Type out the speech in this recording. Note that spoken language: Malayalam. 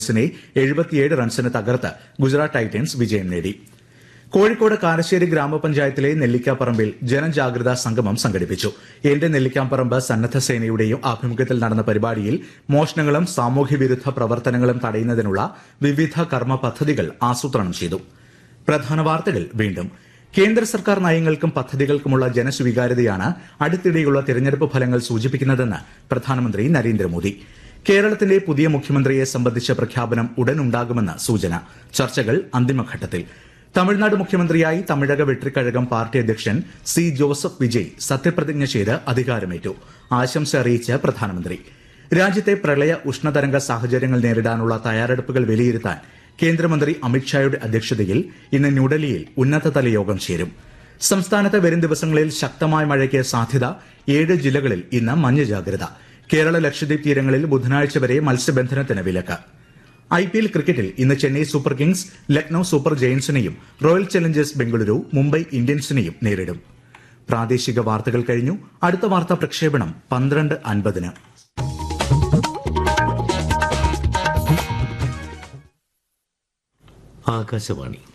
നെ എഴുപത്തിയേഴ് റൺസിന് തകർത്ത് ഗുജറാത്ത് ടൈറ്റൻസ് വിജയം നേടി കോഴിക്കോട് കാരശ്ശേരി ഗ്രാമപഞ്ചായത്തിലെ നെല്ലിക്കാപ്പറമ്പിൽ ജനജാഗ്രതാ സംഗമം സംഘടിപ്പിച്ചു എന്റെ നെല്ലിക്കാപ്പറമ്പ് സന്നദ്ധ സേനയുടെയും ആഭിമുഖ്യത്തിൽ നടന്ന പരിപാടിയിൽ മോഷണങ്ങളും സാമൂഹ്യ വിരുദ്ധ പ്രവർത്തനങ്ങളും തടയുന്നതിനുള്ള വിവിധ കർമ്മ പദ്ധതികൾ ആസൂത്രണം ചെയ്തു പ്രധാന വാർത്തകൾ വീണ്ടും കേന്ദ്ര സർക്കാർ നയങ്ങൾക്കും പദ്ധതികൾക്കുമുള്ള ജനസ്വീകാര്യതയാണ് അടുത്തിടെയുള്ള തിരഞ്ഞെടുപ്പ് ഫലങ്ങൾ സൂചിപ്പിക്കുന്നതെന്ന് പ്രധാനമന്ത്രി നരേന്ദ്രമോദി കേരളത്തിന്റെ പുതിയ മുഖ്യമന്ത്രിയെ സംബന്ധിച്ച പ്രഖ്യാപനം ഉടനുണ്ടാകുമെന്ന് സൂചന ചർച്ചകൾ അന്തിമഘട്ടത്തിൽ തമിഴ്നാട് മുഖ്യമന്ത്രിയായി തമിഴക വെട്രിക്കഴകം പാർട്ടി അധ്യക്ഷൻ സി ജോസഫ് വിജയ് സത്യപ്രതിജ്ഞ ചെയ്ത് അധികാരമേറ്റു ആശംസ അറിയിച്ച് പ്രധാനമന്ത്രി രാജ്യത്തെ പ്രളയ ഉഷ്ണതരംഗ സാഹചര്യങ്ങൾ നേരിടാനുള്ള തയ്യാറെടുപ്പുകൾ വിലയിരുത്താൻ കേന്ദ്രമന്ത്രി അമിത്ഷായുടെ അധ്യക്ഷതയിൽ ഇന്ന് ന്യൂഡൽഹിയിൽ ഉന്നതതല യോഗം ചേരും സംസ്ഥാനത്ത് വരും ദിവസങ്ങളിൽ ശക്തമായ മഴയ്ക്ക് സാധ്യത ഏഴ് ജില്ലകളിൽ ഇന്ന് മഞ്ഞ ജാഗ്രത കേരള ലക്ഷദ്വീപ് തീരങ്ങളിൽ ബുധനാഴ്ച വരെ മത്സ്യബന്ധനത്തിന് വിലക്ക് ഐ പി എൽ ക്രിക്കറ്റിൽ ഇന്ന് Chennai Super Kings Lucknow Super ജയൻസിനെയും റോയൽ ചലഞ്ചേഴ്സ് ബംഗളൂരു മുംബൈ ഇന്ത്യൻസിനെയും നേരിടും പ്രാദേശിക വാർത്തകൾ കഴിഞ്ഞു അടുത്ത വാർത്താ പ്രക്ഷേപണം പന്ത്രണ്ട് അൻപതിന് ആകാശവാണി